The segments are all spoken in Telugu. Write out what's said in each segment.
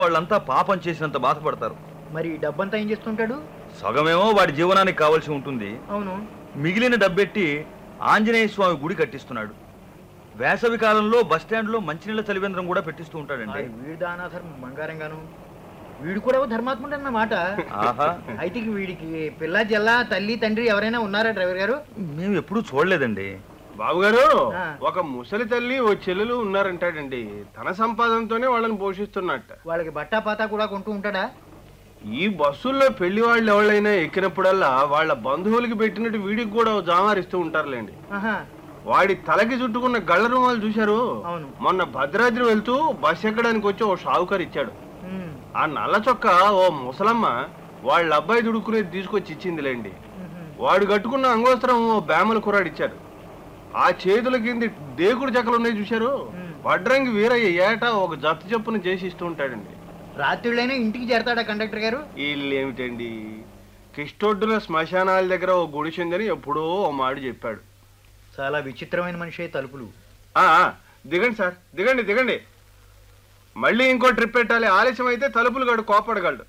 వాళ్ళంతా పాపం చేసినంత బాధపడతారు మరి ఈ డబ్బంతా ఏం చేస్తుంటాడు సగమేమో వాడి జీవనానికి కావాల్సి ఉంటుంది అవును మిగిలిన డబ్బెట్టి ఆంజనేయ స్వామి గుడి కట్టిస్తున్నాడు వేసవి కాలంలో బస్ స్టాండ్లో మంచినీళ్ళ చలివేంద్రం కూడా పెట్టిస్తూ ఉంటాడండి ఆ వీడి దానాధర్మం బంగారంగాను వీడు కూడా ఓ ధర్మాత్ముడు అన్నమాట ఆహా అయితే ఇక వీడికి పిల్ల జల్ల తల్లి తండ్రి ఎవరైనా ఉన్నారా డ్రైవర్ గారు మేము ఎప్పుడూ చూడలేదండి బాబు గారు ఆ. ఒక ముసలి తల్లి ఓ చెల్లెలు ఉన్నారంటాడండి తన సంపాదనతోనే వాళ్ళని పోషిస్తున్నట్ట వాళ్ళకి బట్టా పాతా కూడా కొంటూ ఉంటాడా ఈ బస్సుల్లో పెళ్లి వాళ్ళు ఎవరైనా ఎక్కినప్పుడల్లా వాళ్ళ బంధువులకి పెట్టినట్టు వీడికి కూడా ఓ జామారిస్తూ ఉంటారులేండి ఆహా వాడి తలకి చుట్టుకున్న గళ్ళ రుమాలు చూశారు అవును. మొన్న భద్రాద్రి వెళ్తూ బస్ ఎక్కడానికి వచ్చి ఓ షావుకారు ఇచ్చాడు ఉమ్, ఆ నల్ల చొక్క ఓ ముసలమ్మ వాళ్ళ అబ్బాయి దుడుకునేది తీసుకొచ్చి ఇచ్చిందిలేండి ఉహుం. వాడు కట్టుకున్న అంగోస్త్రం ఓ బేమల కుర్రాడు ఇచ్చాడు ఆ చేతుల కింది దేకుడు చెక్కలు ఉన్నాయి చూశారు మ్. వడ్రంగి వీరయ్య ఏటా ఒక జత చెప్పున చేసి ఇస్తూ ఉంటాడండి రాత్రుళ్ళైనా ఇంటికి చేరతాడా కండక్టర్ గారు వీళ్ళు ఏమిటండి కిష్టొడ్డున శ్మశానాల దగ్గర ఓ గుడిసిందని ఎప్పుడో ఓ మాట చెప్పాడు చాలా విచిత్రమైన మనిషే తలుపులు ఆ ఆ, దిగండి సార్ దిగండి దిగండి మళ్ళీ ఇంకో ట్రిప్ పెట్టాలి ఆలస్యం అయితే తలుపులు గడు కోపడగలడు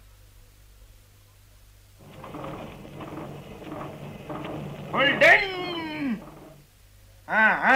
ఆ, ఆ.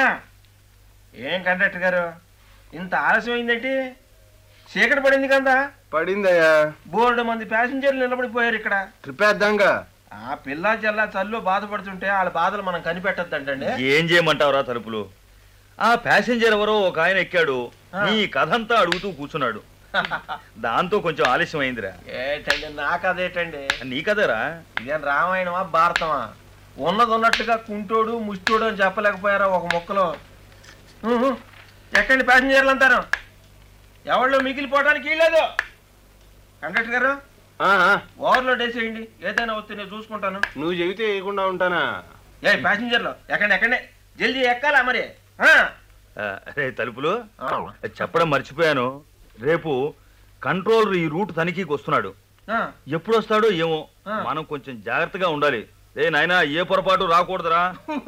ఏం కండక్టర్ గారు ఇంత ఆలస్యం అయిందేంటి చీకటి పడింది కదా పడిందయ్యా బోర్డు మంది ప్యాసింజర్లు నిలబడిపోయారు ఇక్కడ ట్రిప్ వేద్దాంగా ఆ పిల్ల జల్ల చల్లు బాధపడుతుంటే వాళ్ళ బాధలు మనం కనిపెట్టద్దంటండి ఏం చేయమంటావురా తలుపులు ఆ ప్యాసింజర్ ఎవరో ఒక ఆయన ఎక్కాడు ఆ. నీ కథంతా అడుగుతూ కూర్చున్నాడు దాంతో కొంచెం ఆలస్యం అయిందిరా ఏటండి నాకదేటండి నీ కదరా ఇదేం రామాయణమా భారతమా ఉన్నది ఉన్నట్టుగా కుంటోడు ముష్టోడు అని చెప్పలేకపోయారా ఒక మొక్కలో ఉహు. ఎక్కండి ప్యాసింజర్లు అంటారు ఎవళ్ళు మిగిలిపోవడానికి లేదు కండక్టర్ గారు ఆ, ఆ, ఓవర్లోడ్ వేసేయండి ఏదైనా వస్తే నేను చూసుకుంటాను నువ్వు చెబితే వేయకుండా ఉంటానా ఏ ప్యాసింజర్లు ఎక్కండి ఎక్కండి జల్దీ ఎక్కాలా మరి ఆ? ఆ, రే తలుపులు ఆ. చెప్పడం మర్చిపోయాను రేపు కంట్రోలర్ ఈ రూట్ తనిఖీకి వస్తున్నాడు ఆ. ఎప్పుడు వస్తాడో ఏమో ఆ. మనం కొంచెం జాగ్రత్తగా ఉండాలి ఏ నాయనా ఏ పొరపాటు రాకూడదురా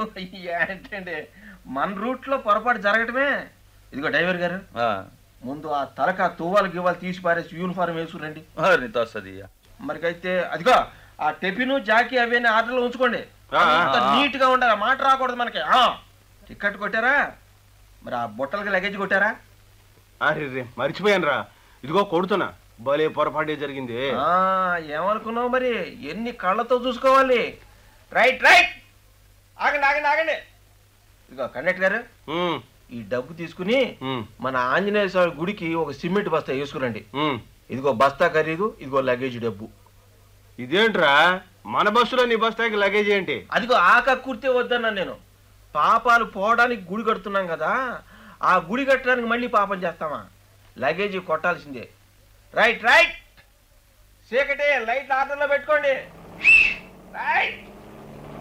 ఏంటండి మన రూట్ లో పొరపాటు జరగటమే ఇదిగో డ్రైవర్ గారు ఆ, ముందు ఆ తలక తువ్వాలు గివ్వాలి తీసి పారేసి యూనిఫారం వేసుకురండి ఆ, నీతోస్తది మరికైతే అదిగో ఆ టెపిను జాకీ అవన్నీ ఆర్డర్లో ఉంచుకోండి ఆ, ఆ, అంత ఆ. నీట్ గా ఉండాలి ఆ మాట రాకూడదు మనకి ఆ టికెట్ కొట్టారా మరి ఆ బుట్టలకి లగేజ్ కొట్టారా అరే రే మర్చిపోయాను రా ఇదిగో కొడుతున్నా భలే పొరపాటే జరిగింది ఆ, ఏమనుకున్నావు మరి ఎన్ని కళ్ళతో చూసుకోవాలి రైట్ రైట్ ఆగండి ఆగండి ఆగండి ఇదిగో కండక్టర్ గారు ఉమ్, ఈ డబ్బు తీసుకుని ఉమ్, మన ఆంజనేయ స్వామి గుడికి ఒక సిమెంట్ బస్తా వేసుకురండి ఉమ్. ఇదిగో బస్తా ఖరీదు ఇదిగో లగేజ్ డబ్బు ఇదేంట్రా మన బస్సులో నీ బస్తాకి లగేజ్ ఏంటి అదిగో ఆక కుర్తే వద్దన్నా నేను పాపాలు పోవడానికి గుడి కడుతున్నాం కదా ఆ గుడి కట్టడానికి మళ్ళీ పాపం చేస్తామా లగేజ్ కొట్టాల్సిందే రైట్ రైట్ చీకటి లైట్ ఆర్డర్లో పెట్టుకోండి రైట్